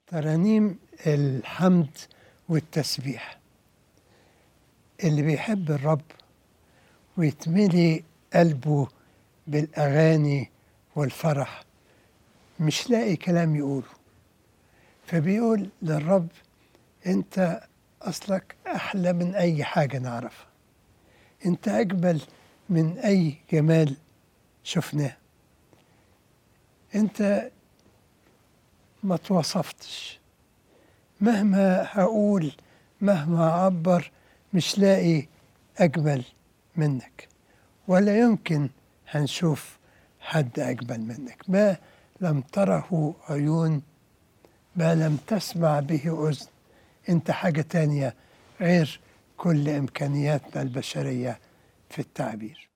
ترانيم الحمد والتسبيح اللي بيحب الرب ويتملي قلبه بالأغاني والفرح مش لاقي كلام يقوله فبيقول للرب انت اصلك احلى من اي حاجه نعرفها انت اجمل من اي جمال شفناه انت ما توصفتش مهما هقول مهما اعبر مش لاقي اجمل منك ولا يمكن هنشوف حد اجمل منك ما لم تره عيون ما لم تسمع به اذن انت حاجه تانيه غير كل امكانياتنا البشريه في التعبير